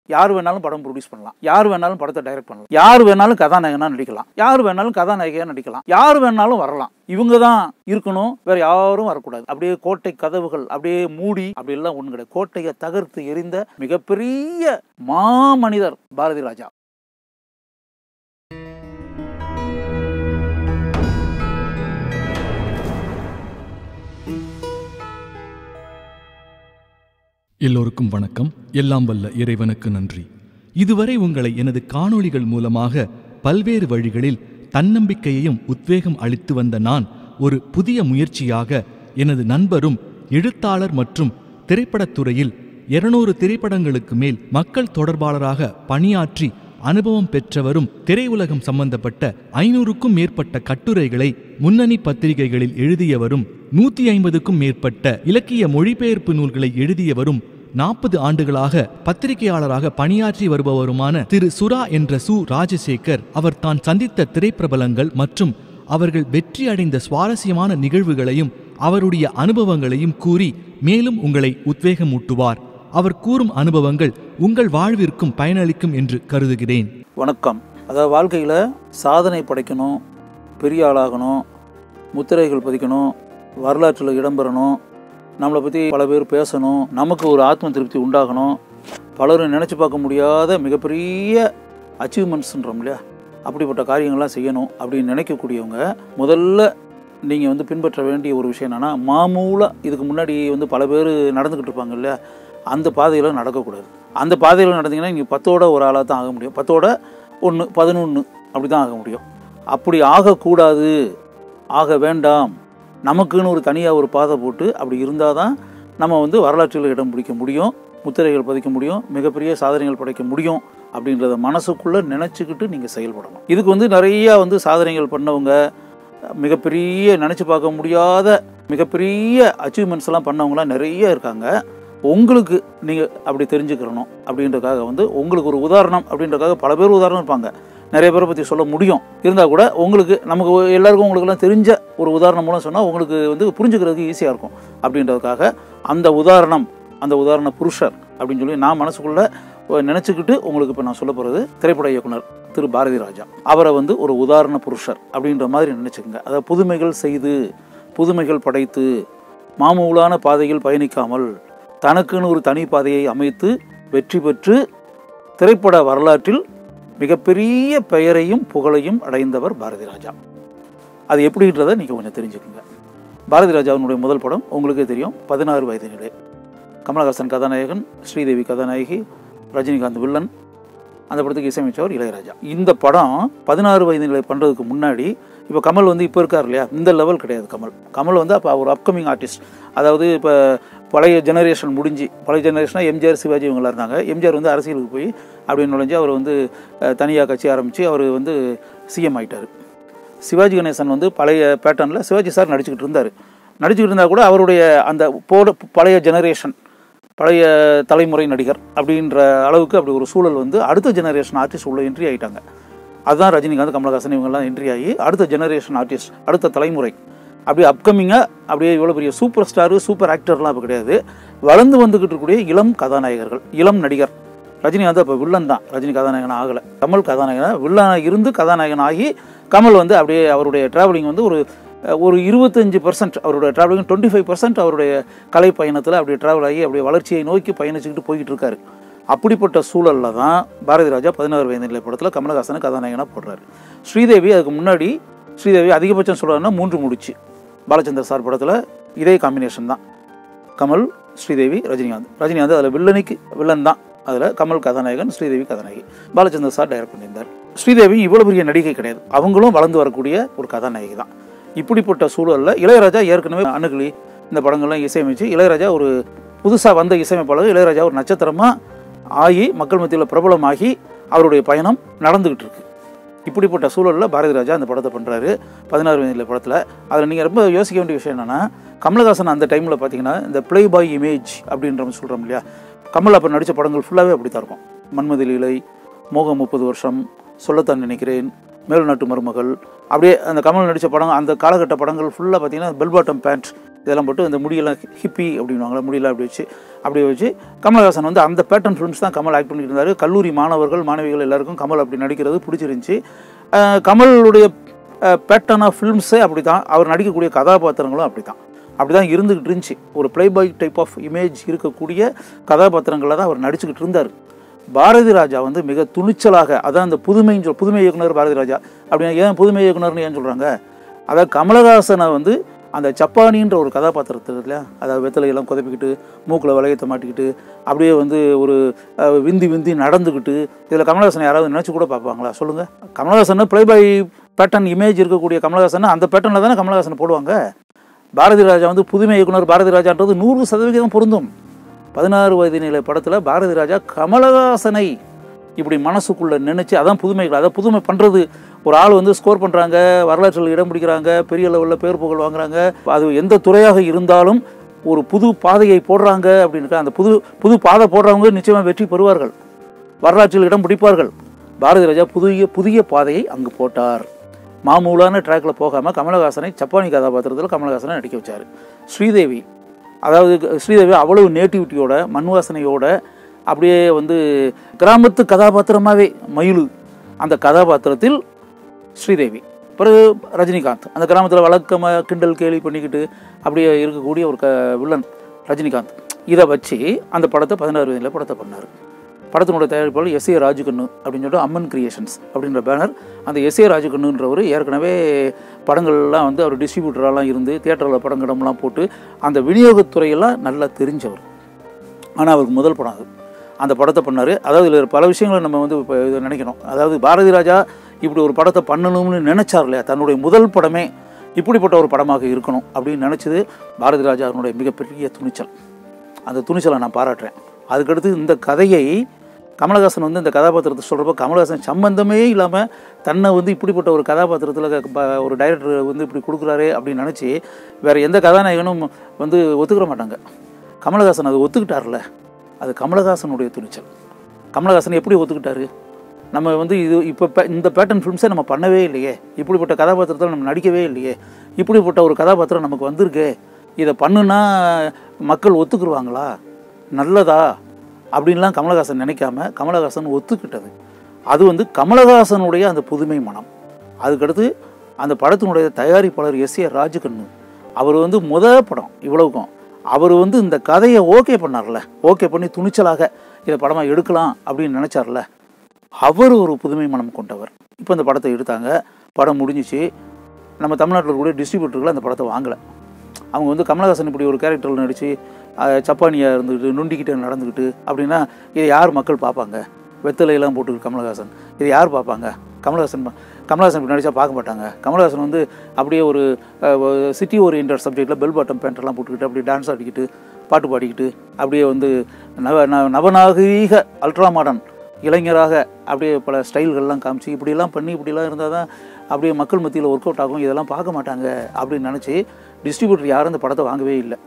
யார் வேணாலும் படம் ப்ரொடியூஸ் பண்ணலாம் யார் வேணாலும் படத்தை டைரக்ட் பண்ணலாம் யார் வேணாலும் கதாநாயகனா நடிக்கலாம் யார் வேணாலும் கதாநாயகியா நடிக்கலாம் யார் வேணாலும் வரலாம் இவங்க தான் இருக்கணும் வேற யாரும் வரக்கூடாது அப்படியே கோட்டை கதவுகள் அப்படியே மூடி அப்படி எல்லாம் ஒண்ணு கிடையாது கோட்டையை தகர்த்து எரிந்த மிகப்பெரிய மாமனிதர் பாரதி ராஜா எல்லோருக்கும் வணக்கம் எல்லாம் வல்ல இறைவனுக்கு நன்றி இதுவரை உங்களை எனது காணொளிகள் மூலமாக பல்வேறு வழிகளில் தன்னம்பிக்கையையும் உத்வேகம் அளித்து வந்த நான் ஒரு புதிய முயற்சியாக எனது நண்பரும் எழுத்தாளர் மற்றும் திரைப்படத் துறையில் இருநூறு திரைப்படங்களுக்கு மேல் மக்கள் தொடர்பாளராக பணியாற்றி அனுபவம் பெற்றவரும் திரையுலகம் சம்பந்தப்பட்ட ஐநூறுக்கும் மேற்பட்ட கட்டுரைகளை முன்னணி பத்திரிகைகளில் எழுதியவரும் நூத்தி ஐம்பதுக்கும் மேற்பட்ட இலக்கிய மொழிபெயர்ப்பு நூல்களை எழுதியவரும் நாற்பது ஆண்டுகளாக பத்திரிகையாளராக பணியாற்றி வருபவருமான திரு சுரா என்ற சு ராஜசேகர் அவர் தான் சந்தித்த திரைப்பிரபலங்கள் மற்றும் அவர்கள் வெற்றி அடைந்த சுவாரஸ்யமான நிகழ்வுகளையும் அவருடைய அனுபவங்களையும் கூறி மேலும் உங்களை உத்வேகமூட்டுவார் அவர் கூறும் அனுபவங்கள் உங்கள் வாழ்விற்கும் பயனளிக்கும் என்று கருதுகிறேன் வணக்கம் அதாவது வாழ்க்கையில் சாதனை படைக்கணும் பெரிய ஆளாகணும் முத்திரைகள் பதிக்கணும் வரலாற்றில் இடம்பெறணும் நம்மளை பற்றி பல பேர் பேசணும் நமக்கு ஒரு ஆத்ம திருப்தி உண்டாகணும் பலரும் நினச்சி பார்க்க முடியாத மிகப்பெரிய அச்சீவ்மெண்ட்ஸ்ன்றோம் இல்லையா அப்படிப்பட்ட காரியங்கள்லாம் செய்யணும் அப்படின்னு நினைக்கக்கூடியவங்க முதல்ல நீங்கள் வந்து பின்பற்ற வேண்டிய ஒரு விஷயம் என்னென்னா மாமூலாக இதுக்கு முன்னாடி வந்து பல பேர் நடந்துக்கிட்டு இருப்பாங்க இல்லையா அந்த பாதையில் நடக்கக்கூடாது அந்த பாதையில் நடந்தீங்கன்னா நீங்கள் பத்தோட ஒரு ஆளாக தான் ஆக முடியும் பத்தோட ஒன்று பதினொன்று அப்படி தான் ஆக முடியும் அப்படி ஆகக்கூடாது ஆக வேண்டாம் நமக்குன்னு ஒரு தனியாக ஒரு பாதை போட்டு அப்படி இருந்தால் தான் நம்ம வந்து வரலாற்றில் இடம் பிடிக்க முடியும் முத்திரைகள் பதிக்க முடியும் மிகப்பெரிய சாதனைகள் படைக்க முடியும் அப்படின்றத மனசுக்குள்ளே நினச்சிக்கிட்டு நீங்கள் செயல்படணும் இதுக்கு வந்து நிறையா வந்து சாதனைகள் பண்ணவங்க மிகப்பெரிய நினச்சி பார்க்க முடியாத மிகப்பெரிய அச்சீவ்மெண்ட்ஸ் எல்லாம் பண்ணவங்களாம் நிறைய இருக்காங்க உங்களுக்கு நீங்கள் அப்படி தெரிஞ்சுக்கிறணும் அப்படின்றதுக்காக வந்து உங்களுக்கு ஒரு உதாரணம் அப்படின்றதுக்காக பல பேர் உதாரணம் இருப்பாங்க நிறைய பேரை பற்றி சொல்ல முடியும் இருந்தால் கூட உங்களுக்கு நமக்கு எல்லாருக்கும் உங்களுக்கெல்லாம் தெரிஞ்ச ஒரு உதாரணம் மூலம் சொன்னால் உங்களுக்கு வந்து புரிஞ்சுக்கிறதுக்கு ஈஸியாக இருக்கும் அப்படின்றதுக்காக அந்த உதாரணம் அந்த உதாரண புருஷர் அப்படின்னு சொல்லி நான் மனசுக்குள்ளே நினச்சிக்கிட்டு உங்களுக்கு இப்போ நான் சொல்ல போகிறது திரைப்பட இயக்குனர் திரு பாரதி ராஜா அவரை வந்து ஒரு உதாரண புருஷர் அப்படின்ற மாதிரி நினச்சிக்கோங்க அதாவது புதுமைகள் செய்து புதுமைகள் படைத்து மாமூலான பாதையில் பயணிக்காமல் தனக்குன்னு ஒரு தனி பாதையை அமைத்து வெற்றி பெற்று திரைப்பட வரலாற்றில் மிகப்பெரிய பெயரையும் புகழையும் அடைந்தவர் பாரதி ராஜா அது எப்படின்றத நீங்கள் கொஞ்சம் தெரிஞ்சுக்கோங்க பாரதி ராஜாவினுடைய முதல் படம் உங்களுக்கே தெரியும் பதினாறு வயது நிலை கமலஹாசன் கதாநாயகன் ஸ்ரீதேவி கதாநாயகி ரஜினிகாந்த் வில்லன் அந்த படத்துக்கு இசையமைச்சவர் இளையராஜா இந்த படம் பதினாறு வயது நிலை பண்ணுறதுக்கு முன்னாடி இப்போ கமல் வந்து இப்போ இருக்கார் இல்லையா இந்த லெவல் கிடையாது கமல் கமல் வந்து அப்போ ஒரு அப்கமிங் ஆர்டிஸ்ட் அதாவது இப்போ பழைய ஜெனரேஷன் முடிஞ்சு பழைய ஜெனரேஷனாக எம்ஜிஆர் சிவாஜி இவங்களாம் இருந்தாங்க எம்ஜிஆர் வந்து அரசியலுக்கு போய் அப்படி நுழைஞ்சு அவர் வந்து தனியாக கட்சி ஆரம்பித்து அவர் வந்து சிஎம் ஆயிட்டார் சிவாஜி கணேசன் வந்து பழைய பேட்டர்னில் சிவாஜி சார் நடிச்சுக்கிட்டு இருந்தார் நடிச்சுக்கிட்டு இருந்தால் கூட அவருடைய அந்த போட பழைய ஜெனரேஷன் பழைய தலைமுறை நடிகர் அப்படின்ற அளவுக்கு அப்படி ஒரு சூழல் வந்து அடுத்த ஜெனரேஷன் ஆர்டிஸ்ட் உள்ள என்ட்ரி ஆகிட்டாங்க அதுதான் ரஜினிகாந்த் கமலஹாசன் இவங்கெல்லாம் என்ட்ரி ஆகி அடுத்த ஜெனரேஷன் ஆர்டிஸ்ட் அடுத்த தலைமுறை அப்படியே அப்கமிங்காக அப்படியே இவ்வளோ பெரிய சூப்பர் ஸ்டாரு சூப்பர் ஆக்டர்லாம் இப்போ கிடையாது வளர்ந்து வந்துக்கிட்டு இருக்கக்கூடிய இளம் கதாநாயகர்கள் இளம் நடிகர் ரஜினிகாந்த் இப்போ வில்லன் தான் ரஜினி கதாநாயகன் ஆகலை கமல் கதாநாயகன் வில்லனாக இருந்து கதாநாயகன் ஆகி கமல் வந்து அப்படியே அவருடைய ட்ராவலிங் வந்து ஒரு ஒரு இருபத்தஞ்சு பர்சன்ட் அவருடைய ட்ராவலிங் டுவெண்ட்டி ஃபைவ் பர்சன்ட் அவருடைய கலை பயணத்தில் அப்படியே ட்ராவல் ஆகி அப்படியே வளர்ச்சியை நோக்கி பயணிச்சுக்கிட்டு போய்கிட்டு இருக்காரு அப்படிப்பட்ட சூழலில் தான் பாரதி ராஜா பதினாறு வயது நிலை படத்தில் கமலஹாசனை கதாநாயகனாக போடுறாரு ஸ்ரீதேவி அதுக்கு முன்னாடி ஸ்ரீதேவி அதிகபட்சம் சொல்கிறாருன்னா மூன்று முடிச்சு பாலச்சந்தர் சார் படத்தில் இதே காம்பினேஷன் தான் கமல் ஸ்ரீதேவி ரஜினிகாந்த் ரஜினிகாந்த் அதில் வில்லனுக்கு வில்லன் தான் அதில் கமல் கதாநாயகன் ஸ்ரீதேவி கதாநாயகி பாலச்சந்தர் சார் டைரக்ட் பண்ணியிருந்தார் ஸ்ரீதேவி இவ்வளோ பெரிய நடிகை கிடையாது அவங்களும் வளர்ந்து வரக்கூடிய ஒரு கதாநாயகி தான் இப்படிப்பட்ட சூழலில் இளையராஜா ஏற்கனவே அணுகிளி இந்த படங்கள்லாம் இசையமைச்சு இளையராஜா ஒரு புதுசாக வந்த இசையமைப்பாளர் இளையராஜா ஒரு நட்சத்திரமாக ஆகி மக்கள் மத்தியில் பிரபலமாகி அவருடைய பயணம் நடந்துக்கிட்டு இருக்கு இப்படிப்பட்ட சூழலில் பாரதி ராஜா அந்த படத்தை பண்ணுறாரு பதினாறு வயதில் படத்தில் அதில் நீங்கள் ரொம்ப யோசிக்க வேண்டிய விஷயம் என்னென்னா கமலஹாசன் அந்த டைமில் பார்த்தீங்கன்னா இந்த ப்ளே பாய் இமேஜ் அப்படின்ற மாதிரி சொல்கிறோம் இல்லையா கமல் அப்போ நடித்த படங்கள் ஃபுல்லாகவே அப்படி தான் இருக்கும் மன்மதி லீலை மோகம் முப்பது வருஷம் சொல்லத்தான் நினைக்கிறேன் மேல்நாட்டு மருமகள் அப்படியே அந்த கமல் நடித்த படம் அந்த காலகட்ட படங்கள் ஃபுல்லாக பார்த்தீங்கன்னா பெல் பாட்டம் பேண்ட் இதெல்லாம் போட்டு இந்த முடியெல்லாம் ஹிப்பி அப்படின்வாங்களா முடியெல்லாம் அப்படி வச்சு அப்படியே வச்சு கமலஹாசன் வந்து அந்த பேட்டர்ன் ஃபிலிம்ஸ் தான் கமல் ஆக்ட் பண்ணிட்டு இருந்தார் கல்லூரி மாணவர்கள் மாணவிகள் எல்லாருக்கும் கமல் அப்படி நடிக்கிறது பிடிச்சிருந்துச்சி அஹ் கமலுடைய பேட்டர்ன் ஆஃப் ஃபிலிம்ஸே அப்படி தான் அவர் நடிக்கக்கூடிய கதாபாத்திரங்களும் அப்படி தான் அப்படி தான் இருந்துக்கிட்டு இருந்துச்சு ஒரு ப்ளேபாய் டைப் ஆஃப் இமேஜ் இருக்கக்கூடிய கதாபாத்திரங்களில் தான் அவர் நடிச்சுக்கிட்டு இருந்தார் பாரதி ராஜா வந்து மிக துணிச்சலாக அதான் அந்த புதுமைன்னு சொல் புதுமை இயக்குனர் பாரதி ராஜா அப்படின்னா ஏன் புதுமை இயக்குனர்னு ஏன் சொல்கிறாங்க அதாவது கமலஹாசனை வந்து அந்த சப்பானின்ற ஒரு கதாபாத்திரத்தில் இல்லையா அதாவது வெத்தலையெல்லாம் குதப்பிக்கிட்டு மூக்கில் வளையத்தை மாட்டிக்கிட்டு அப்படியே வந்து ஒரு அஹ், விந்தி விந்தி நடந்துக்கிட்டு இதில் கமலஹாசனை யாராவது நினச்சி கூட பார்ப்பாங்களா சொல்லுங்கள் கமலஹாசன் ப்ளேபாய் பேட்டர்ன் இமேஜ் இருக்கக்கூடிய கமலஹாசன் அந்த பேட்டர்னில் தானே கமலஹாசனை போடுவாங்க பாரதி ராஜா வந்து புதுமை இயக்குனர் பாரதி ராஜான்றது நூறு சதவிகிதம் பொருந்தும் பதினாறு வயது நிலை படத்தில் பாரதி ராஜா கமலஹாசனை இப்படி மனசுக்குள்ளே நினச்சி அதான் புதுமைகள் அதான் புதுமை பண்ணுறது ஒரு ஆள் வந்து ஸ்கோர் பண்ணுறாங்க வரலாற்றில் இடம் பிடிக்கிறாங்க பெரிய லெவலில் பேர் புகழ் வாங்குறாங்க அது எந்த துறையாக இருந்தாலும் ஒரு புது பாதையை போடுறாங்க அப்படின்னு அந்த புது புது பாதை போடுறவங்க நிச்சயமாக வெற்றி பெறுவார்கள் வரலாற்றில் இடம் பிடிப்பார்கள் பாரதி ராஜா புதிய புதிய பாதையை அங்கு போட்டார் மாமூலான ட்ராக்ல போகாமல் கமலஹாசனை சப்பானி கதாபாத்திரத்தில் கமலஹாசனை நடிக்க வச்சார் ஸ்ரீதேவி அதாவது ஸ்ரீதேவி அவ்வளவு நேட்டிவிட்டியோட மண் வாசனையோட அப்படியே வந்து கிராமத்து கதாபாத்திரமாகவே மயிலு அந்த கதாபாத்திரத்தில் ஸ்ரீதேவி பிறகு ரஜினிகாந்த் அந்த கிராமத்தில் வழக்கமாக கிண்டல் கேலி பண்ணிக்கிட்டு அப்படியே இருக்கக்கூடிய ஒரு க வில்லன் ரஜினிகாந்த் இதை வச்சு அந்த படத்தை பதினாறு வயதில் படத்தை பண்ணார் படத்தினுடைய தயாரிப்பாளர் எஸ் ஏ ராஜுகண்ணு அப்படின்னு சொல்லிட்டு அம்மன் கிரியேஷன்ஸ் அப்படின்ற பேனர் அந்த எஸ் ஏ ராஜுகண்ணுன்றவர் ஏற்கனவே படங்கள்லாம் வந்து அவர் டிஸ்ட்ரிபியூட்டரெல்லாம் இருந்து தியேட்டரில் படங்கடம்லாம் போட்டு அந்த விநியோகத்துறையெல்லாம் நல்லா தெரிஞ்சவர் ஆனால் அவருக்கு முதல் படம் அது அந்த படத்தை பண்ணார் அதாவது இதில் பல விஷயங்களை நம்ம வந்து இப்போ இதை நினைக்கணும் அதாவது பாரதி ராஜா இப்படி ஒரு படத்தை பண்ணணும்னு நினைச்சார் இல்லையா தன்னுடைய முதல் படமே இப்படிப்பட்ட ஒரு படமாக இருக்கணும் அப்படின்னு நினச்சது பாரதி ராஜா அவனுடைய மிகப்பெரிய துணிச்சல் அந்த துணிச்சலை நான் பாராட்டுறேன் அதுக்கடுத்து இந்த கதையை கமலஹாசன் வந்து இந்த கதாபாத்திரத்தை சொல்கிறப்ப கமலஹாசன் சம்பந்தமே இல்லாமல் தன்னை வந்து இப்படிப்பட்ட ஒரு கதாபாத்திரத்தில் க- ப- ஒரு டைரக்டர் வந்து இப்படி கொடுக்குறாரே அப்படின்னு நினச்சி வேறு எந்த கதாநாயகனும் வந்து ஒத்துக்கிற மாட்டாங்க கமலஹாசன் அதை ஒத்துக்கிட்டார்ல அது கமலஹாசனுடைய துணிச்சல் கமலஹாசன் எப்படி ஒத்துக்கிட்டாரு நம்ம வந்து இது இப்போ இந்த பேட்டர்ன் ஃபிலிம்ஸை நம்ம பண்ணவே இல்லையே இப்படிப்பட்ட கதாபாத்திரத்தில் நம்ம நடிக்கவே இல்லையே இப்படிப்பட்ட ஒரு கதாபாத்திரம் நமக்கு வந்திருக்கே இதை பண்ணுனா மக்கள் ஒத்துக்குருவாங்களா நல்லதா அப்படின்லாம் கமலஹாசன் நினைக்காம கமலஹாசன் ஒத்துக்கிட்டது அது வந்து கமலஹாசனுடைய அந்த புதுமை மனம் அதுக்கடுத்து அந்த படத்தினுடைய தயாரிப்பாளர் எஸ் ஏ ராஜகண்ணு அவர் வந்து முத படம் இவ்வளவுக்கும் அவர் வந்து இந்த கதையை ஓகே பண்ணார்ல ஓகே பண்ணி துணிச்சலாக இதை படமாக எடுக்கலாம் அப்படின்னு நினச்சார்ல அவர் ஒரு புதுமை மனம் கொண்டவர் இப்போ இந்த படத்தை எடுத்தாங்க படம் முடிஞ்சிச்சு நம்ம தமிழ்நாட்டில் இருக்கக்கூடிய டிஸ்ட்ரிபியூட்டர்கள் அந்த படத்தை வாங்கலை அவங்க வந்து கமலஹாசன் இப்படி ஒரு கேரக்டரில் நடித்து சப்பானியாக இருந்துக்கிட்டு நுண்டிக்கிட்டு நடந்துக்கிட்டு அப்படின்னா இதை யார் மக்கள் பார்ப்பாங்க வெத்தலையெல்லாம் போட்டுக்கிட்டு கமலஹாசன் இதை யார் பார்ப்பாங்க கமலஹாசன் பா- கமலஹாசன் இப்படி நடித்தா பார்க்க மாட்டாங்க கமலஹாசன் வந்து அப்படியே ஒரு சிட்டி ஓரியன்ட் சப்ஜெக்டில் பெல் பாட்டம் பேண்ட்லாம் போட்டுக்கிட்டு அப்படியே டான்ஸ் ஆடிக்கிட்டு பாட்டு பாடிக்கிட்டு அப்படியே வந்து நவ நவ- நவநாகரீக அல்ட்ரா மாடர்ன் இளைஞராக அப்படியே பல ஸ்டைல்கள்லாம் காமிச்சு இப்படிலாம் பண்ணி இப்படிலாம் இருந்தால் தான் அப்படியே மக்கள் மத்தியில் ஒர்க் அவுட் ஆகும் இதெல்லாம் பார்க்க மாட்டாங்க அப்படின்னு நினச்சி டிஸ்ட்ரிபியூட்டர் யாரும் அந்த படத்தை வாங்கவே இல்லை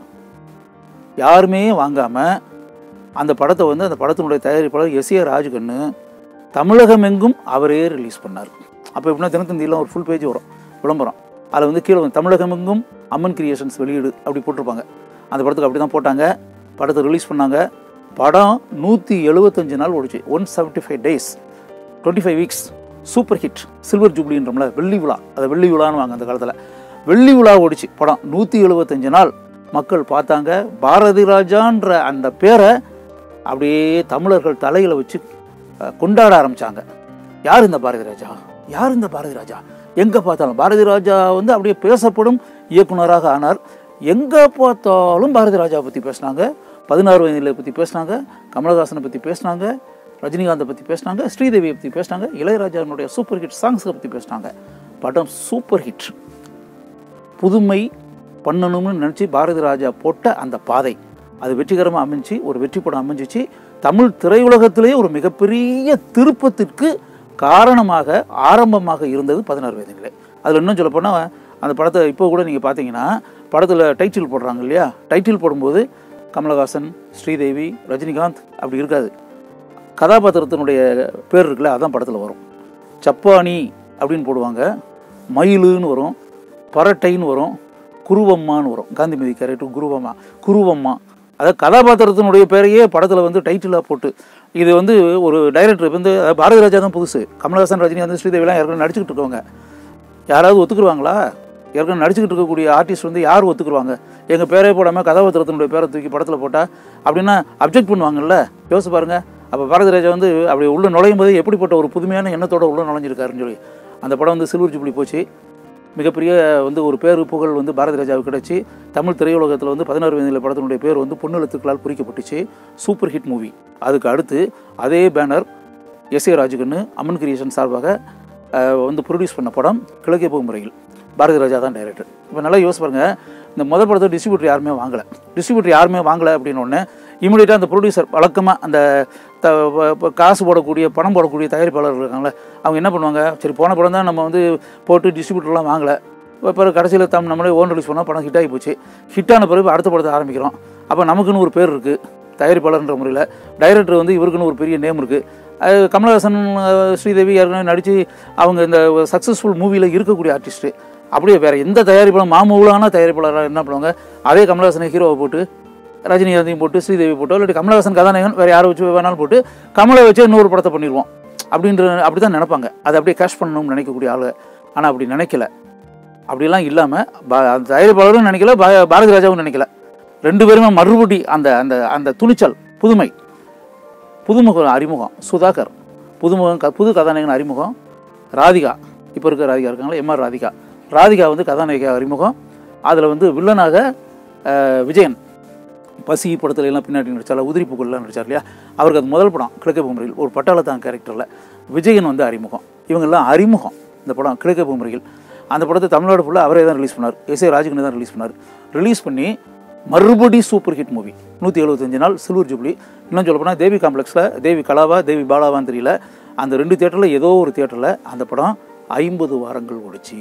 யாருமே வாங்காமல் அந்த படத்தை வந்து அந்த படத்தினுடைய தயாரிப்பாளர் எஸ் ஏ ராஜ்கண்ணு தமிழகம் எங்கும் அவரே ரிலீஸ் பண்ணார் அப்போ எப்படின்னா தினத்தந்தியெல்லாம் ஒரு ஃபுல் பேஜ் வரும் விளம்பரம் அதில் வந்து கீழே வந்து தமிழகம் எங்கும் அம்மன் கிரியேஷன்ஸ் வெளியீடு அப்படி போட்டிருப்பாங்க அந்த படத்துக்கு அப்படி தான் போட்டாங்க படத்தை ரிலீஸ் பண்ணாங்க படம் நூற்றி எழுபத்தஞ்சு நாள் ஓடிச்சு one seventy five days twenty five weeks super hit silver ஜூப்ளின்றோம்ல வெள்ளி விழா அதை வெள்ளி விழான்னு வாங்க அந்த காலத்தில் வெள்ளி விழா ஓடிச்சு படம் நூற்றி எழுபத்தஞ்சு நாள் மக்கள் பார்த்தாங்க பாரதி ராஜான்ற அந்த பேரை அப்படியே தமிழர்கள் தலையில் வச்சு அஹ், கொண்டாட ஆரம்பித்தாங்க யார் இந்த பாரதி ராஜா யார் இந்த பாரதி ராஜா எங்கே பார்த்தாலும் பாரதி ராஜா வந்து அப்படியே பேசப்படும் இயக்குனராக ஆனார் எங்கே பார்த்தாலும் பாரதி ராஜா பற்றி பேசினாங்க பதினாறு வயதில் பற்றி பேசினாங்க கமலஹாசனை பற்றி பேசினாங்க ரஜினிகாந்தை பற்றி பேசினாங்க ஸ்ரீதேவியை பற்றி பேசினாங்க இளையராஜாவினுடைய சூப்பர் ஹிட் சாங்ஸை பற்றி பேசினாங்க படம் சூப்பர் ஹிட் புதுமை பண்ணணும்னு நினச்சி பாரதி ராஜா போட்ட அந்த பாதை அது வெற்றிகரமாக அமைஞ்சு ஒரு வெற்றி படம் அமைஞ்சிச்சு தமிழ் திரையுலகத்திலே ஒரு மிகப்பெரிய திருப்பத்திற்கு காரணமாக ஆரம்பமாக இருந்தது பதினாறு வயதிலே அதில் இன்னும் சொல்லப்போனால் அந்த படத்தை இப்போ கூட நீங்கள் பார்த்தீங்கன்னா படத்தில் டைட்டில் போடுறாங்க இல்லையா டைட்டில் போடும்போது கமலஹாசன் ஸ்ரீதேவி ரஜினிகாந்த் அப்படி இருக்காது கதாபாத்திரத்தினுடைய பேர் இருக்குல்ல அதான் படத்தில் வரும் சப்பானி அப்படின்னு போடுவாங்க மயிலுன்னு வரும் பரட்டைன்னு வரும் குருவம்மான்னு வரும் காந்திமதி கேரக்டர் குருவம்மா குருவம்மா அதாவது கதாபாத்திரத்தினுடைய பேரையே படத்தில் வந்து டைட்டிலாக போட்டு இது வந்து ஒரு டைரக்டர் வந்து அதாவது பாரதி ராஜா தான் புதுசு கமலஹாசன் ரஜினிகாந்த் ஸ்ரீதேவிலாம் ஏற்கனவே நடிச்சுக்கிட்டு இருக்கவங்க யாராவது ஒத்துக்குருவாங்களா ஏற்கனவே நடிச்சுக்கிட்டு இருக்கக்கூடிய ஆர்டிஸ்ட் வந்து யார் ஒத்துக்குருவாங்க எங்கள் பேரே போடாமல் கதாபாத்திரத்தினுடைய பேரை தூக்கி படத்தில் போட்டால் அப்படின்னா அப்ஜெக்ட் பண்ணுவாங்கல்ல யோசிச்சு பாருங்க அப்போ பாரதி ராஜா வந்து அப்படி உள்ள நுழையும் போது எப்படிப்பட்ட ஒரு புதுமையான எண்ணத்தோட உள்ள நுழைஞ்சிருக்காருன்னு சொல்லி அந்த படம் வந்து சில்வர் ஜூப்ளி போச்சு மிகப்பெரிய வந்து ஒரு பேரு புகழ் வந்து பாரதி ராஜாவுக்கு கிடைச்சி தமிழ் திரையுலகத்தில் வந்து பதினாறு வயதில் படத்தினுடைய பேர் வந்து பொன்னெழுத்துக்களால் குறிக்கப்பட்டுச்சு சூப்பர் ஹிட் மூவி அதுக்கு அடுத்து அதே banner S A Rajukannu Amman creation சார்பாக அஹ், வந்து ப்ரொடியூஸ் பண்ண படம் கிழக்கே போகும் முறையில் பாரதி ராஜா தான் டைரக்டர் இப்போ நல்லா யோசிச்சு பாருங்க இந்த முதல் படத்தை டிஸ்ட்ரிபியூட்டர் யாருமே வாங்கலை டிஸ்ட்ரிபியூட்டர் யாருமே வாங்கலை அப்படின்னு ஒன்று இமீடியட்டாக அந்த ப்ரொடியூசர் வழக்கமாக அந்த த ப- ப- காசு போடக்கூடிய பணம் போடக்கூடிய தயாரிப்பாளர்கள் இருக்காங்களே அவங்க என்ன பண்ணுவாங்க சரி போன படம் தான் நம்ம வந்து போட்டு டிஸ்ட்ரிபியூட்டர்லாம் வாங்கலை பிறகு கடைசியில் தம் நம்மளே ஓன் ரிலீஸ் பண்ணால் படம் ஹிட் ஆகி போச்சு ஹிட்டான பிறகு அடுத்த படத்தை ஆரம்பிக்கிறோம் அப்போ நமக்குன்னு ஒரு பேர் இருக்குது தயாரிப்பாளர்ன்ற முறையில் டைரக்டர் வந்து இவருக்குன்னு ஒரு பெரிய நேம் இருக்குது அது கமலஹாசன் அஹ், ஸ்ரீதேவி ஏற்கனவே நடித்து அவங்க இந்த சக்ஸஸ்ஃபுல் மூவியில் இருக்கக்கூடிய ஆர்டிஸ்ட்டு அப்படியே வேறு எந்த தயாரிப்பாளர் மாமூலான தயாரிப்பாளராக என்ன பண்ணுவாங்க அதே கமலஹாசனை ஹீரோவை போட்டு ரஜினிகாந்தையும் போட்டு ஸ்ரீதேவி போட்டோ இல்லாட்டி கமலஹாசன் கதாநாயகன் வேறு யாரை வச்சு வேணாலும் போட்டு கமலை வச்சு இன்னொரு படத்தை பண்ணிடுவோம் அப்படின்ற அப்படி தான் நினைப்பாங்க அதை அப்படியே கேஷ் பண்ணணும்னு நினைக்கக்கூடிய ஆளு ஆனால் அப்படி நினைக்கல அப்படிலாம் இல்லாமல் அந்த தயாரிப்பாளரும் நினைக்கல பா- பாரதி ராஜாவும் நினைக்கல ரெண்டு பேருமே மறுபடி அந்த அந்த அந்த துணிச்சல் புதுமை புதுமுகம் அறிமுகம் சுதாகர் புதுமுகம் க- புது கதாநாயகன் அறிமுகம் ராதிகா இப்போ இருக்க ராதிகா இருக்காங்களா எம்ஆர் ராதிகா ராதிகா வந்து கதாநாயகி அறிமுகம் அதில் வந்து வில்லனாக அஹ், விஜயன் பசி படத்துல எல்லாம் பின்னாடி நடிச்சால உதிரி பூக்கள்லாம் நடிச்சார் இல்லையா அவருக்கு அது முதல் படம் கிழக்கே பொம்மரையில் ஒரு பட்டாளத்தான் கேரக்டரில் விஜயன் வந்து அறிமுகம் இவங்கெல்லாம் அறிமுகம் இந்த படம் கிழக்கே பொம்மரையில் அந்த படத்தை தமிழ்நாடு ஃபுல்லாக அவரே தான் ரிலீஸ் பண்ணார் எஸ் ஏ ராஜகண்ணு தான் ரிலீஸ் பண்ணார் ரிலீஸ் பண்ணி மறுபடி சூப்பர் ஹிட் மூவி நூற்றி எழுபத்தஞ்சு நாள் சில்வர் ஜூப்ளி இன்னும் சொல்ல போனால் தேவி காம்ப்ளெக்ஸில் தேவி கலாவா தேவி பாலாவான்னு தெரியல அந்த ரெண்டு தியேட்டரில் ஏதோ ஒரு தியேட்டரில் அந்த படம் ஐம்பது வாரங்கள் ஓடிச்சு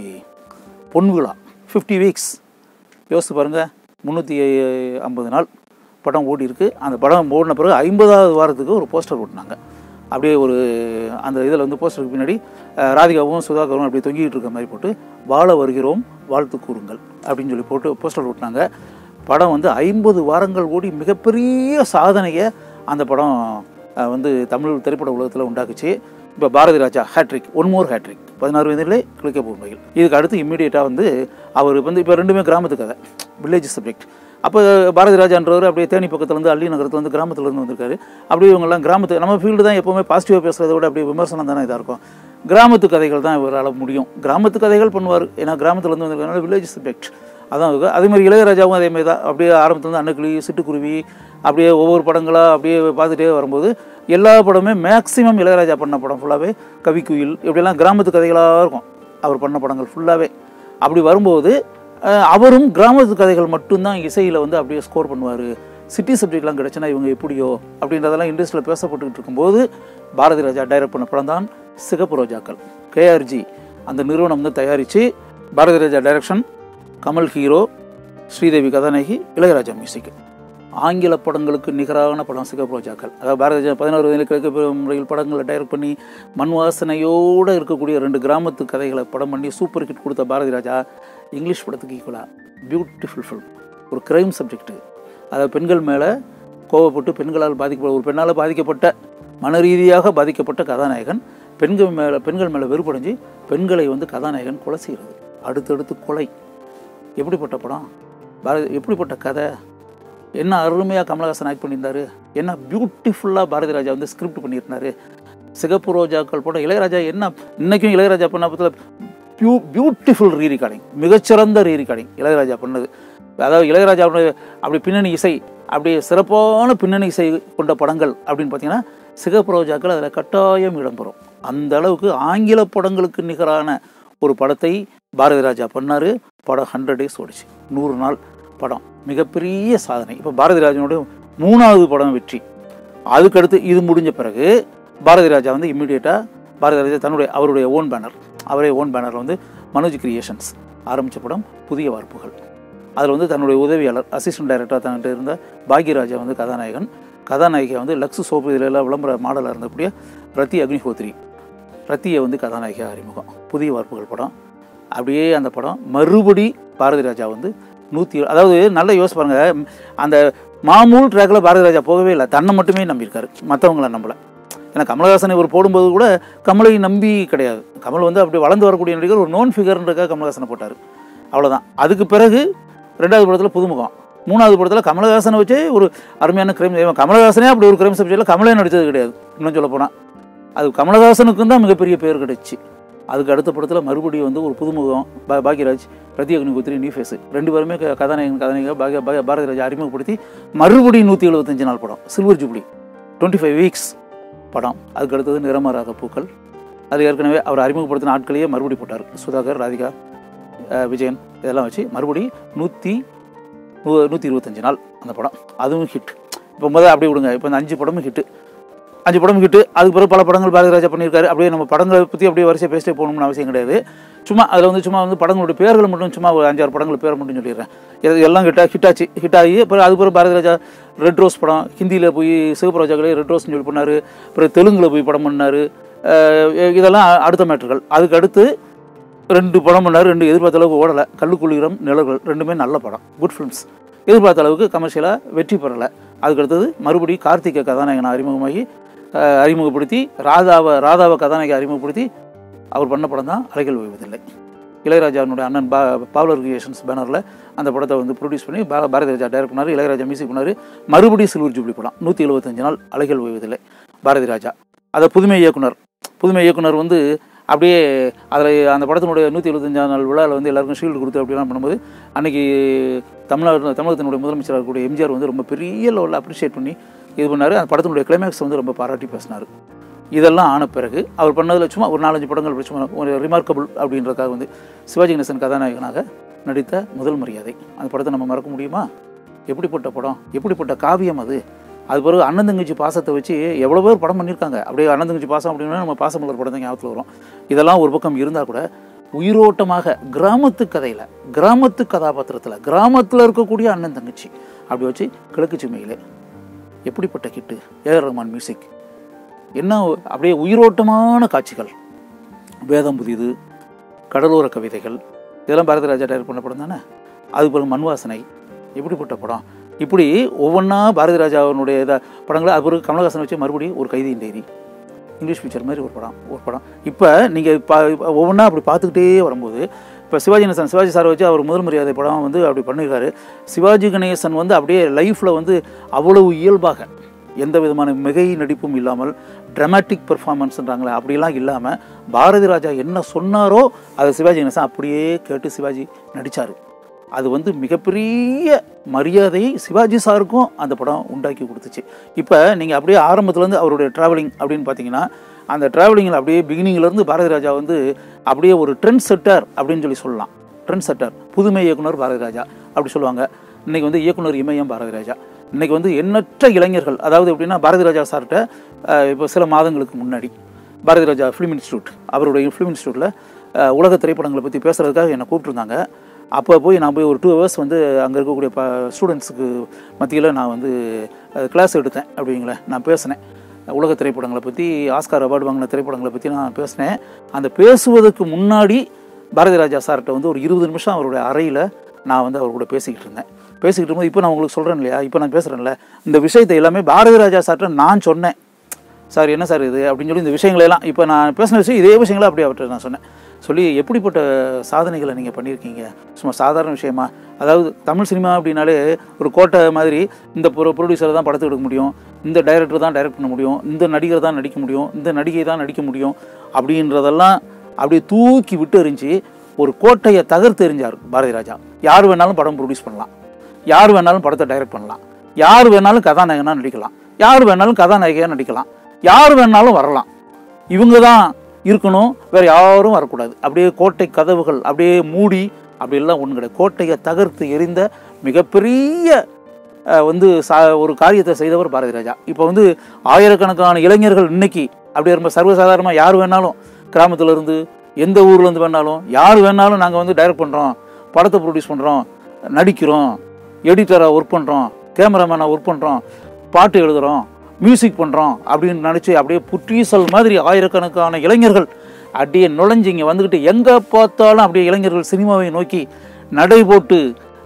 பொன் விழா ஃபிஃப்டி வீக்ஸ் யோசித்து பாருங்கள் முந்நூற்றி ஐம்பது நாள் படம் ஓடி இருக்கு அந்த படம் ஓடின பிறகு ஐம்பதாவது வாரத்துக்கு ஒரு போஸ்டர் ஓட்டினாங்க அப்படியே ஒரு அந்த இதில் வந்து போஸ்டருக்கு பின்னாடி அஹ், ராதிகாவும் சுதாகரும் அப்படியே தொங்கிட்டு இருக்க மாதிரி போட்டு வாழ வருகிறோம் வாழ்த்து கூறுங்கள் அப்படின்னு சொல்லி போட்டு போஸ்டர் ஓட்டினாங்க படம் வந்து ஐம்பது வாரங்கள் ஓடி மிகப்பெரிய சாதனையை அந்த படம் அஹ், வந்து தமிழ் திரைப்பட உலகத்தில் உண்டாக்குச்சு இப்போ Bharathi Raja hattrick one more hattrick பதினாறு வயதிலே கிழக்கே போகும்போது இதுக்கு அடுத்து இம்மீடியட்டாக வந்து அவர் வந்து இப்போ ரெண்டுமே கிராமத்து கதை வில்லேஜ் சப்ஜெக்ட் அப்போ பாரதி ராஜான்றவர் அப்படியே தேனி பக்கத்துலேருந்து அள்ளி நகரத்துலேருந்து கிராமத்துலேருந்து வந்திருக்காரு அப்படியே இவங்கெல்லாம் கிராமத்து நம்ம ஃபீல்டு தான் எப்போவுமே பாசிட்டிவாக பேசுகிறத விட அப்படியே விமர்சனம் தானே இதாக இருக்கும் கிராமத்து கதைகள் தான் இவரால் முடியும் கிராமத்து கதைகள் பண்ணுவார் ஏன்னா கிராமத்துலேருந்து வந்திருக்கனால வில்லேஜ் சப்ஜெக்ட் அதான் இருக்கு. அதே மாதிரி இளையராஜாவும் அதே மாதிரி தான் அப்படியே ஆரம்பத்துலேருந்து அன்னக்கிளி சிட்டுக்குருவி அப்படியே ஒவ்வொரு படங்களாக அப்படியே பார்த்துட்டே வரும்போது எல்லா படமே மேக்ஸிமம் இளையராஜா பண்ண படம் ஃபுல்லாகவே கவிக்குயில் இப்படியெல்லாம் கிராமத்து கதைகளாக இருக்கும் அவர் பண்ண படங்கள் ஃபுல்லாகவே அப்படி வரும்போது அஹ், அவரும் கிராமத்து கதைகள் மட்டும்தான் இசையில் வந்து அப்படியே ஸ்கோர் பண்ணுவார் சிட்டி சப்ஜெக்ட்லாம் கிடச்சுன்னா இவங்க எப்படியோ அப்படின்றதெல்லாம் இண்டஸ்ட்ரியில் பேசப்பட்டுக்கிட்டு இருக்கும்போது பாரதி ராஜா டைரக்ட் பண்ண படம் தான் சிகப்பு ரோஜாக்கள் கேஆர்ஜி அந்த நிறுவனம் வந்து தயாரித்து பாரதி ராஜா டைரக்ஷன் கமல் ஹீரோ ஸ்ரீதேவி கதாநாயகி இளையராஜா மியூசிக் ஆங்கில படங்களுக்கு நிகரான படம் சிகப்பு ரோஜாக்கள் அதாவது பாரதி ராஜா பதினாறு வயதில் கிழக்கு முறையில் படங்களை டைரக்ட் பண்ணி மண் வாசனையோடு இருக்கக்கூடிய ரெண்டு கிராமத்து கதைகளை படம் பண்ணி சூப்பர் ஹிட் கொடுத்த பாரதி ராஜா இங்கிலீஷ் படத்துக்கு ஈக்குவலாக பியூட்டிஃபுல் ஃபில்ம் ஒரு கிரைம் சப்ஜெக்ட் அதாவது பெண்கள் மேலே கோவப்பட்டு பெண்களால் பாதிக்கப்பட்ட ஒரு பெண்ணால் பாதிக்கப்பட்ட மன ரீதியாக பாதிக்கப்பட்ட கதாநாயகன் பெண்கள் மேலே பெண்கள் மேலே வெறுப்படைஞ்சு பெண்களை வந்து கதாநாயகன் கொலை செய்கிறது அடுத்தடுத்து கொலை எப்படிப்பட்ட படம் பாரதி எப்படிப்பட்ட கதை என்ன அருமையாக கமலஹாசன் ஆக்ட் பண்ணியிருந்தாரு என்ன பியூட்டிஃபுல்லாக பாரதி ராஜா வந்து ஸ்கிரிப்ட் பண்ணியிருந்தாரு சிகப்பு ரோஜாக்கள் போட்ட இளையராஜா என்ன இன்னைக்கும் இளையராஜா பண்ண பத்தில் பியூ பியூட்டிஃபுல் ரீ ரெக்கார்டிங் மிகச்சிறந்த ரீ ரெக்கார்டிங் இளையராஜா பண்ணது அதாவது இளையராஜாவுடைய அப்படி பின்னணி இசை அப்படி சிறப்பான பின்னணி இசை கொண்ட படங்கள் அப்படின்னு பார்த்தீங்கன்னா சிகப்பு ரோஜாக்கள் அதில் கட்டாயம் இடம்பெறும் அந்த அளவுக்கு ஆங்கில படங்களுக்கு நிகரான ஒரு படத்தை பாரதி ராஜா பண்ணார் படம் ஹண்ட்ரட் டேஸ் ஓடிச்சு நூறு நாள் படம் மிகப்பெரிய சாதனை இப்போ பாரதி ராஜனுடைய மூணாவது படம் வெற்றி அதுக்கடுத்து இது முடிஞ்ச பிறகு பாரதி ராஜா வந்து இம்மிடியேட்டாக பாரதி ராஜா தன்னுடைய அவருடைய ஓன் பேனர் அவரே ஓன் பேனரில் வந்து மனோஜ் கிரியேஷன்ஸ் ஆரம்பித்த படம் புதிய வார்ப்புகள் அதில் வந்து தன்னுடைய உதவியாளர் அசிஸ்டன்ட் டைரக்டராக தன்கிட்ட இருந்த பாக்யராஜா வந்து கதாநாயகன் கதாநாயகியை வந்து லக்ஸு சோப்பு இதில் எல்லாம் விளம்பர மாடலாக இருந்தக்கூடிய ரத்தி அக்னிஹோத்ரி ரத்தியை வந்து கதாநாயகியாக அறிமுகம் புதிய வார்ப்புகள் படம் அப்படியே அந்த படம் மறுபடி பாரதி ராஜா வந்து நூற்றி அதாவது நல்லா யோசிச்சு பாருங்க அந்த மாமூல் ட்ராக்கில் பாரதி ராஜா போகவே இல்லை தன்னை மட்டுமே நம்பியிருக்காரு மற்றவங்கள நம்பலை ஏன்னா கமலஹாசனை இவர் போடும்போது கூட கமலை நம்பி கிடையாது கமல் வந்து அப்படி வளர்ந்து வரக்கூடிய நடிகர் ஒரு நோன் ஃபிகர்ன்றக்காக கமலஹாசனை போட்டார் அவ்வளோதான் அதுக்கு பிறகு ரெண்டாவது படத்தில் புதுமுகம் மூணாவது படத்தில் கமலஹாசனை வச்சே ஒரு அருமையான கிரைம் கமலஹாசனே அப்படி ஒரு கிரைம் சப்ஜெக்டில் கமலே நடித்தது கிடையாது இன்னும் சொல்ல போனால் அது கமலஹாசனுக்கும் தான் மிகப்பெரிய பேர் கிடைச்சி அதுக்கு அடுத்த படத்தில் மறுபடியும் வந்து ஒரு புதுமுகம் பா பாக்யராஜ் பிரதி அக்னிகுத்திரி நியூ ஃபேஸ் ரெண்டு பேருமே க- கதாநாயகன் கதாநாயக பாக்ய பாக்ய பாரதிராஜா அறிமுகப்படுத்தி மறுபடியும் நூற்றி எழுபத்தஞ்சு நாள் படம் silver jubilee twenty five weeks படம் அதுக்கு அடுத்தது நிறமாறாத பூக்கள் அது ஏற்கனவே அவர் அறிமுகப்படுத்தின ஆட்களையே மறுபடி போட்டார் சுதாகர் ராதிகா அஹ், விஜயன் இதெல்லாம் வச்சு மறுபடி நூற்றி நூற்றி இருபத்தஞ்சு நாள் அந்த படம் அதுவும் ஹிட் இப்போ முதல்ல அப்படியே விடுங்க இப்போ இந்த அஞ்சு படமும் ஹிட்டு அஞ்சு படம் ஹிட்டு அதுக்கு பிறகு பல படங்கள் பாரதி ராஜா பண்ணியிருக்காரு அப்படியே நம்ம படங்களை பற்றி அப்படியே வரிசையாக பேசிட்டே போகணும்னு அவசியம் கிடையாது சும்மா அதில் வந்து சும்மா வந்து படங்களுடைய பேர்களை மட்டும் சும்மா ஒரு அஞ்சாறு படங்கள் பேரை மட்டும் சொல்லிடுறேன் இது எல்லாம் ஹிட்டா ஹிட்டாச்சு ஹிட் ஆகி அப்புறம் அது பிறகு பாரதி ராஜா ரெட் ரோஸ் படம் ஹிந்தியில் போய் சிவப்பு ராஜாக்களே ரெட் ரோஸ்னு சொல்லி பண்ணார் அப்புறம் தெலுங்கில் போய் படம் பண்ணார் இதெல்லாம் அடுத்த மேட்டர்கள் அதுக்கு அடுத்து ரெண்டு படம் பண்ணார் ரெண்டு எதிர்பார்த்த அளவுக்கு ஓடலை கல்லுக்குளிரம் நிழல்கள் ரெண்டுமே நல்ல படம் குட் ஃபிலிம்ஸ் எதிர்பார்த்த அளவுக்கு கமர்ஷியலாக வெற்றி பெறலை அதுக்கு அடுத்தது மறுபடியும் கார்த்திகை கதாநாயகனை அறிமுகமாகி அஹ், அறிமுகப்படுத்தி ராதாவை ராதாவை கதாநாயகி அறிமுகப்படுத்தி அவர் பண்ண படம் தான் அலைகள் ஓய்வதில்லை இளையராஜாவுடைய அண்ணன் பா பாவலர் கிரியேஷன்ஸ் பேனரில் அந்த படத்தை வந்து ப்ரொடியூஸ் பண்ணி பா பாரதி ராஜா டைரக்ட் பண்ணார் இளையராஜா மியூசிக் பண்ணார் மறுபடியும் சில்வர் ஜூப்ளி படம் நூற்றி எழுபத்தஞ்சு நாள் அலைகள் ஓய்வதில்லை பாரதி ராஜா அதை புதுமை இயக்குனர் புதுமை இயக்குனர் வந்து அப்படியே அதில் அந்த படத்தினுடைய நூற்றி எழுபத்தஞ்சாம் நாள் விழாவில் வந்து எல்லாருக்கும் ஷீல்டு கொடுத்து அப்படிலாம் பண்ணும்போது அன்னைக்கு தமிழ்நாடு தமிழகத்தினுடைய முதலமைச்சராக இருக்கக்கூடிய எம்ஜிஆர் வந்து ரொம்ப பெரிய லெவலில் அப்ரிஷியேட் பண்ணி இது பண்ணார் அந்த படத்தினுடைய கிளைமேக்ஸ் வந்து ரொம்ப பாராட்டி பேசினார் இதெல்லாம் ஆன பிறகு அவர் பண்ணதில் சும்மா ஒரு நாலஞ்சு படங்கள் சும்மா ஒரு ரிமார்க்கபிள் அப்படின்றதுக்காக வந்து சிவாஜி கணேசன் கதாநாயகனாக நடித்த முதல் மரியாதை அந்த படத்தை நம்ம மறக்க முடியுமா எப்படிப்பட்ட படம் எப்படிப்பட்ட காவியம் அது அது பிறகு அண்ணன் தங்கச்சி பாசத்தை வச்சு எவ்வளோ பேர் படம் பண்ணியிருக்காங்க அப்படியே அண்ணன் தங்கச்சி பாசம் அப்படின்னா நம்ம பாசமலர் படம் தான் ஞாபகத்தில் வரும் இதெல்லாம் ஒரு பக்கம் இருந்தால் கூட உயிரோட்டமாக கிராமத்து கதையில் கிராமத்து கதாபாத்திரத்தில் கிராமத்தில் இருக்கக்கூடிய அண்ணன் தங்கச்சி அப்படி வச்சு கிழக்கு சிமையில் எப்படிப்பட்ட கிட்டு ஏஆர் ரஹ்மான் மியூசிக் என்ன அப்படியே உயிரோட்டமான காட்சிகள் வேதம் புதிது கடலோர கவிதைகள் இதெல்லாம் பாரதி ராஜா டைரக்ட் பண்ண படம் தானே அது பிறகு மண் வாசனை எப்படிப்பட்ட படம் இப்படி ஒவ்வொன்றா பாரதி ராஜாவினுடைய இதை படங்களை அது பிறகு கமலஹாசன் வச்சு மறுபடியும் ஒரு கைதியின் டைரி இங்கிலீஷ் பிக்சர் மாதிரி ஒரு படம் ஒரு படம் இப்போ நீங்கள் இப்போ ஒவ்வொன்றா அப்படி பார்த்துக்கிட்டே வரும்போது இப்போ சிவாஜி கணேசன் சிவாஜி சார் வச்சு அவர் முதல் மரியாதை படம் வந்து அப்படி பண்ணியிருக்காரு சிவாஜி கணேசன் வந்து அப்படியே லைஃப்பில் வந்து அவ்வளவு இயல்பாக எந்த விதமான மிகை நடிப்பும் இல்லாமல் ட்ராமாட்டிக் பெர்ஃபார்மன்ஸ்ன்றாங்களே அப்படிலாம் இல்லாமல் பாரதி ராஜா என்ன சொன்னாரோ அதை சிவாஜி கணேசன் அப்படியே கேட்டு சிவாஜி நடித்தார் அது வந்து மிகப்பெரிய மரியாதையை சிவாஜி சாருக்கும் அந்த படம் உண்டாக்கி கொடுத்துச்சு இப்போ நீங்கள் அப்படியே ஆரம்பத்துலேருந்து அவருடைய ட்ராவலிங் அப்படின்னு பார்த்தீங்கன்னா அந்த ட்ராவலிங்கில் அப்படியே பிகினிங்லேருந்து பாரதி ராஜா வந்து அப்படியே ஒரு ட்ரெண்ட் செட்டர் அப்படின்னு சொல்லி சொல்லலாம் ட்ரெண்ட் செட்டர் புதுமை இயக்குனர் பாரதி ராஜா அப்படி சொல்லுவாங்க இன்னைக்கு வந்து இயக்குனர் இமயம் பாரதி ராஜா இன்னைக்கு வந்து எண்ணற்ற இளைஞர்கள் அதாவது எப்படின்னா பாரதி ராஜா சார்கிட்ட அஹ், இப்போ சில மாதங்களுக்கு முன்னாடி பாரதி ராஜா ஃபிலிம் இன்ஸ்டியூட் அவருடைய ஃபிலிம் இன்ஸ்டியூட்டில் உலக திரைப்படங்களை பற்றி பேசுகிறதுக்காக என்னை கூப்பிட்டுருந்தாங்க அப்போ போய் நான் போய் ஒரு டூ ஹவர்ஸ் வந்து அங்கே இருக்கக்கூடிய ப ஸ்டூடெண்ட்ஸுக்கு மத்தியில் நான் வந்து கிளாஸ் எடுத்தேன் அப்படிங்களேன் நான் பேசினேன் உலக திரைப்படங்களை பற்றி ஆஸ்கார் அவார்டு வாங்கின திரைப்படங்களை பற்றி நான் பேசினேன் அந்த பேசுவதற்கு முன்னாடி பாரதி ராஜா சார்கிட்ட வந்து ஒரு இருபது நிமிஷம் அவருடைய அறையில் நான் வந்து அவர் கூட பேசிக்கிட்டு இருந்தேன் பேசிக்கிட்டு இருக்கும்போது இப்போ நான் உங்களுக்கு சொல்கிறேன் இல்லையா இப்போ நான் பேசுகிறேன்ல இந்த விஷயத்தை எல்லாமே பாரதி ராஜா சார்கிட்ட நான் சொன்னேன் சார் என்ன சார் இது அப்படின்னு சொல்லி இந்த விஷயங்களை எல்லாம் இப்போ நான் பேசின விஷயம் இதே விஷயங்களை அப்படியே அவர்கிட்ட நான் சொன்னேன் சொல்லி எப்படிப்பட்ட சாதனைகளை நீங்கள் பண்ணியிருக்கீங்க சும்மா சாதாரண விஷயமா அதாவது தமிழ் சினிமா அப்படின்னாலே ஒரு கோட்டை மாதிரி இந்த ப்ரொ ப்ரொடியூசரை தான் படத்தை எடுக்க முடியும் இந்த டைரக்டர் தான் டைரக்ட் பண்ண முடியும் இந்த நடிகர் தான் நடிக்க முடியும் இந்த நடிகை தான் நடிக்க முடியும் அப்படின்றதெல்லாம் அப்படியே தூக்கி விட்டு எறிஞ்சு ஒரு கோட்டையை தகர்த்து எறிஞ்சார் பாரதி ராஜா யார் வேணாலும் படம் ப்ரொடியூஸ் பண்ணலாம் யார் வேணாலும் படத்தை டைரக்ட் பண்ணலாம் யார் வேணாலும் கதாநாயகனாக நடிக்கலாம் யார் வேணாலும் கதாநாயகியாக நடிக்கலாம் யார் வேணாலும் வரலாம் இவங்க தான் இருக்கணும் வேற யாரும் வரக்கூடாது அப்படியே கோட்டை கதவுகள் அப்படியே மூடி அப்படியெல்லாம் ஒன்றும் கிடையாது கோட்டையை தகர்த்து எரிந்த மிகப்பெரிய அஹ், வந்து சா ஒரு காரியத்தை செய்தவர் பாரதி ராஜா இப்போ வந்து ஆயிரக்கணக்கான இளைஞர்கள் இன்னைக்கு அப்படியே ரொம்ப சர்வசாதாரணமாக யார் வேணாலும் கிராமத்துல இருந்து எந்த ஊர்லேருந்து வேணாலும் யார் வேணாலும் நாங்கள் வந்து டைரக்ட் பண்ணுறோம் படத்தை ப்ரொடியூஸ் பண்ணுறோம் நடிக்கிறோம் எடிட்டராக ஒர்க் பண்ணுறோம் கேமராமேனாக ஒர்க் பண்ணுறோம் பாட்டு எழுதுகிறோம் மியூசிக் பண்ணுறோம் அப்படின்னு நினச்சி அப்படியே புற்றீசல் மாதிரி ஆயிரக்கணக்கான இளைஞர்கள் அப்படியே நுழைஞ்சு இங்கே வந்துக்கிட்டு எங்கே பார்த்தாலும் அப்படியே இளைஞர்கள் சினிமாவை நோக்கி நடை போட்டு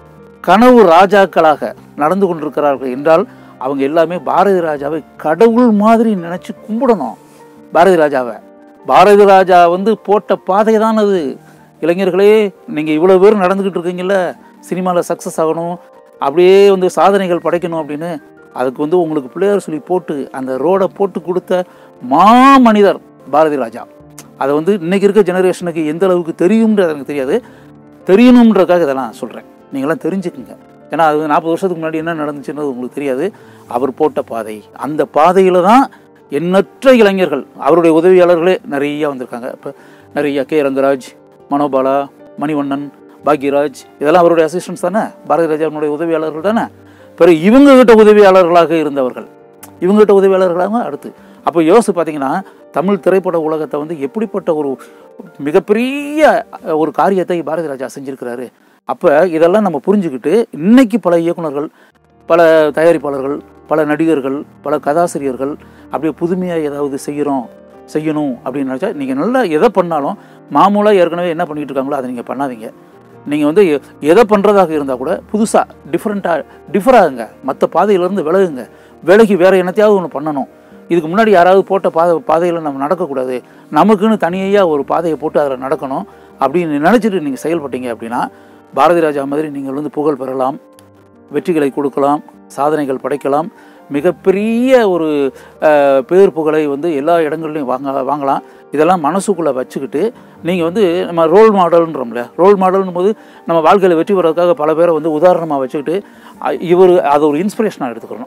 கனவு ராஜாக்களாக நடந்து கொண்டிருக்கிறார்கள் என்றால் அவங்க எல்லாமே பாரதி ராஜாவை கடவுள் மாதிரி நினைச்சு கும்பிடணும் பாரதி ராஜாவை பாரதி ராஜா வந்து போட்ட பாதை தான் அது இளைஞர்களே நீங்கள் இவ்வளோ பேர் நடந்துக்கிட்டு இருக்கீங்கல்ல சினிமாவில் சக்ஸஸ் ஆகணும் அப்படியே வந்து சாதனைகள் படைக்கணும் அப்படின்னு அதுக்கு வந்து உங்களுக்கு பிள்ளையார் சொல்லி போட்டு அந்த ரோடை போட்டு கொடுத்த மாமனிதர் பாரதி ராஜா அதை வந்து இன்னைக்கு இருக்க ஜெனரேஷனுக்கு எந்த அளவுக்கு தெரியும்ன்றது எனக்கு தெரியாது தெரியணுன்றதுக்காக இதெல்லாம் சொல்கிறேன் நீங்களாம் தெரிஞ்சுக்குங்க ஏன்னா அது நாற்பது வருஷத்துக்கு முன்னாடி என்ன நடந்துச்சுன்றது உங்களுக்கு தெரியாது அவர் போட்ட பாதை அந்த பாதையில் தான் எண்ணற்ற இளைஞர்கள் அவருடைய உதவியாளர்களே நிறைய வந்திருக்காங்க இப்போ நிறைய கே ரங்கராஜ் மனோபாலா மணிவண்ணன் பாக்யராஜ் இதெல்லாம் அவருடைய அசிஸ்டன்ஸ் தானே பாரதி ராஜாவினுடைய உதவியாளர்கள் தானே பிறகு இவங்க கிட்ட உதவியாளர்களாக இருந்தவர்கள் இவங்க கிட்ட உதவியாளர்களாக அடுத்து அப்போ யோசிச்சு பார்த்தீங்கன்னா தமிழ் திரைப்பட உலகத்தை வந்து எப்படிப்பட்ட ஒரு மிகப்பெரிய ஒரு காரியத்தை பாரதி ராஜா செஞ்சிருக்கிறாரு அப்போ இதெல்லாம் நம்ம புரிஞ்சுக்கிட்டு இன்னைக்கு பல இயக்குனர்கள் பல தயாரிப்பாளர்கள் பல நடிகர்கள் பல கதாசிரியர்கள் அப்படியே புதுமையாக ஏதாவது செய்கிறோம் செய்யணும் அப்படின்னு நினச்சா நீங்கள் நல்லா எதை பண்ணாலும் மாமூலாக ஏற்கனவே என்ன பண்ணிட்டு இருக்காங்களோ அதை நீங்கள் பண்ணாதீங்க நீங்கள் வந்து எ- எதை பண்ணுறதாக இருந்தால் கூட புதுசாக டிஃப்ரெண்ட்டாக டிஃபர் ஆகுங்க மற்ற பாதையிலேருந்து விலகுங்க விலகி வேறு என்னத்தையாவது ஒன்று பண்ணணும் இதுக்கு முன்னாடி யாராவது போட்ட பாதை பாதையில் நம்ம நடக்கக்கூடாது நமக்குன்னு தனியாக ஒரு பாதையை போட்டு அதில் நடக்கணும் அப்படின்னு நினச்சிட்டு நீங்கள் செயல்பட்டீங்க அப்படின்னா பாரதி ராஜா மாதிரி நீங்கள் வந்து புகழ் பெறலாம் வெற்றிகளை கொடுக்கலாம் சாதனைகள் படைக்கலாம் மிகப்பெரிய ஒரு அஹ், பேர் புகழை வந்து எல்லா இடங்கள்லையும் வாங்க வாங்கலாம் இதெல்லாம் மனசுக்குள்ளே வச்சுக்கிட்டு நீங்கள் வந்து நம்ம ரோல் மாடல்ன்றோம்ல ரோல் மாடல்னும் போது நம்ம வாழ்க்கையில் வெற்றி பெறதுக்காக பல பேரை வந்து உதாரணமாக வச்சுக்கிட்டு அ- இவர் அதை ஒரு இன்ஸ்பிரேஷனாக எடுத்துக்கணும்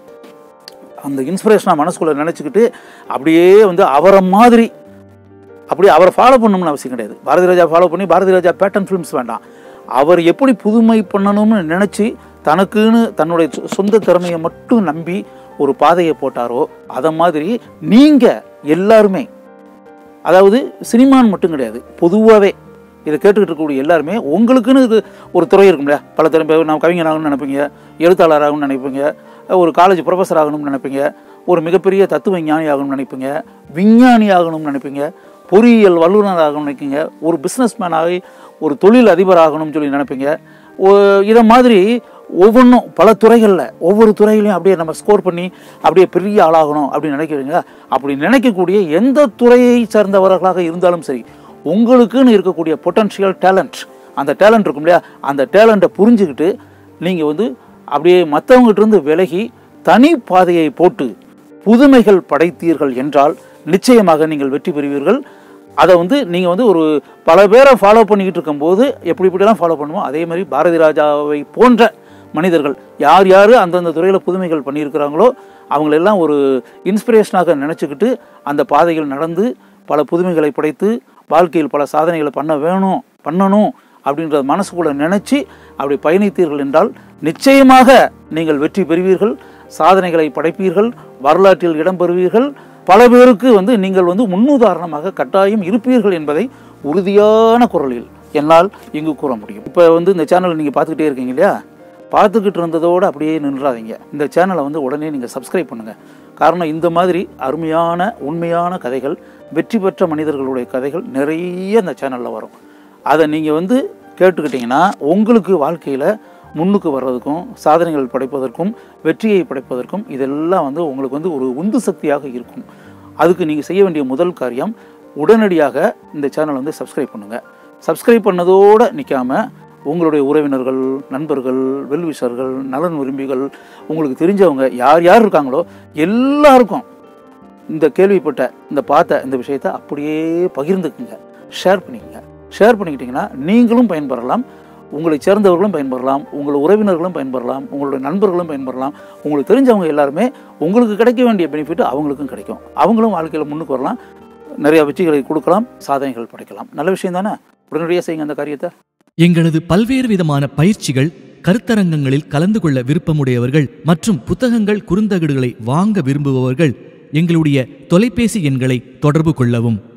அந்த இன்ஸ்பிரேஷனாக மனசுக்குள்ளே நினச்சிக்கிட்டு அப்படியே வந்து அவரை மாதிரி அப்படி அவரை ஃபாலோ பண்ணணும்னு அவசியம் கிடையாது பாரதி ராஜா ஃபாலோ பண்ணி பாரதி ராஜா பேட்டன் ஃபிலிம்ஸ் வேண்டாம் அவர் எப்படி புதுமை பண்ணணும்னு நினச்சி தனக்குன்னு தன்னுடைய சொ- சொந்த திறமையை மட்டும் நம்பி ஒரு பாதையை போட்டாரோ அதை மாதிரி நீங்கள் எல்லாருமே அதாவது சினிமான்னு மட்டும் கிடையாது பொதுவாகவே இதை கேட்டுக்கிட்டு இருக்கக்கூடிய எல்லாருமே உங்களுக்குன்னு இது ஒரு துறை இருக்கும் இல்லையா பல திறமை நான் கவிஞர் ஆகணும்னு நினைப்பீங்க எழுத்தாளர் ஆகணும்னு நினைப்பீங்க ஒரு காலேஜ் ப்ரொஃபஸர் ஆகணும்னு நினைப்பீங்க ஒரு மிகப்பெரிய தத்துவ ஞானி ஆகணும்னு நினைப்பீங்க விஞ்ஞானி ஆகணும்னு நினைப்பீங்க பொறியியல் வல்லுநர் ஆகணும்னு நினைப்பீங்க ஒரு பிஸ்னஸ் ஆகி ஒரு தொழில் அதிபர் ஆகணும்னு சொல்லி நினைப்பீங்க ஒ- இதை மாதிரி ஒவ்வொன்றும் பல துறைகளில் ஒவ்வொரு துறையிலையும் அப்படியே நம்ம ஸ்கோர் பண்ணி அப்படியே பெரிய ஆளாகணும் அப்படின்னு நினைக்கிறீங்க அப்படி நினைக்கக்கூடிய எந்த துறையை சார்ந்தவர்களாக இருந்தாலும் சரி உங்களுக்குன்னு இருக்கக்கூடிய பொட்டன்ஷியல் டேலண்ட் அந்த டேலண்ட் இருக்கும் இல்லையா அந்த டேலண்ட்டை புரிஞ்சுக்கிட்டு நீங்கள் வந்து அப்படியே மற்றவங்ககிட்ட இருந்து விலகி தனி பாதையை போட்டு புதுமைகள் படைத்தீர்கள் என்றால் நிச்சயமாக நீங்கள் வெற்றி பெறுவீர்கள் அதை வந்து நீங்கள் வந்து ஒரு பல பேரை ஃபாலோ பண்ணிக்கிட்டு இருக்கும்போது எப்படி இப்படிலாம் ஃபாலோ பண்ணுமோ அதே மாதிரி பாரதி ராஜாவை போன்ற மனிதர்கள் யார் யார் அந்தந்த துறையில் புதுமைகள் பண்ணியிருக்கிறாங்களோ அவங்களெல்லாம் ஒரு இன்ஸ்பிரேஷனாக நினச்சிக்கிட்டு அந்த பாதையில் நடந்து பல புதுமைகளை படைத்து வாழ்க்கையில் பல சாதனைகளை பண்ண வேணும் பண்ணணும் அப்படின்றத மனசுக்குள்ளே நினச்சி அப்படி பயணித்தீர்கள் என்றால் நிச்சயமாக நீங்கள் வெற்றி பெறுவீர்கள் சாதனைகளை படைப்பீர்கள் வரலாற்றில் இடம்பெறுவீர்கள் பல பேருக்கு வந்து நீங்கள் வந்து முன்னுதாரணமாக கட்டாயம் இருப்பீர்கள் என்பதை உறுதியான குரலில் என்னால் இங்கு கூற முடியும் இப்போ வந்து இந்த சேனலை நீங்கள் பார்த்துக்கிட்டே இருக்கீங்க இல்லையா பார்த்துக்கிட்டு இருந்ததோடு அப்படியே நின்றாதீங்க இந்த சேனலை வந்து உடனே நீங்கள் சப்ஸ்கிரைப் பண்ணுங்கள் காரணம் இந்த மாதிரி அருமையான உண்மையான கதைகள் வெற்றி பெற்ற மனிதர்களுடைய கதைகள் நிறைய இந்த சேனலில் வரும் அதை நீங்கள் வந்து கேட்டுக்கிட்டிங்கன்னா உங்களுக்கு வாழ்க்கையில் முன்னுக்கு வர்றதுக்கும் சாதனைகள் படைப்பதற்கும் வெற்றியை படைப்பதற்கும் இதெல்லாம் வந்து உங்களுக்கு வந்து ஒரு உந்து சக்தியாக இருக்கும் அதுக்கு நீங்கள் செய்ய வேண்டிய முதல் காரியம் உடனடியாக இந்த சேனலை வந்து சப்ஸ்கிரைப் பண்ணுங்கள் சப்ஸ்கிரைப் பண்ணதோடு நிற்காம உங்களுடைய உறவினர்கள் நண்பர்கள் வெல்விஷர்கள் நலன் விரும்பிகள் உங்களுக்கு தெரிஞ்சவங்க யார் யார் இருக்காங்களோ எல்லாருக்கும் இந்த கேள்விப்பட்ட இந்த பார்த்த இந்த விஷயத்தை அப்படியே பகிர்ந்துக்குங்க ஷேர் பண்ணிக்கங்க ஷேர் பண்ணிக்கிட்டிங்கன்னா நீங்களும் பயன்பெறலாம் உங்களை சேர்ந்தவர்களும் பயன்பெறலாம் உங்கள் உறவினர்களும் பயன்பெறலாம் உங்களுடைய நண்பர்களும் பயன்பெறலாம் உங்களுக்கு தெரிஞ்சவங்க எல்லாருமே உங்களுக்கு கிடைக்க வேண்டிய பெனிஃபிட் அவங்களுக்கும் கிடைக்கும் அவங்களும் வாழ்க்கையில் முன்னுக்கு வரலாம் நிறைய வெற்றிகளை கொடுக்கலாம் சாதனைகள் படைக்கலாம் நல்ல விஷயம் தானே உடனடியாக செய்யுங்க அந்த காரியத்தை எங்களது பல்வேறு விதமான பயிற்சிகள் கருத்தரங்கங்களில் கலந்து கொள்ள விருப்பமுடையவர்கள் மற்றும் புத்தகங்கள் குறுந்தகடுகளை வாங்க விரும்புபவர்கள் எங்களுடைய தொலைபேசி எண்களை தொடர்பு கொள்ளவும்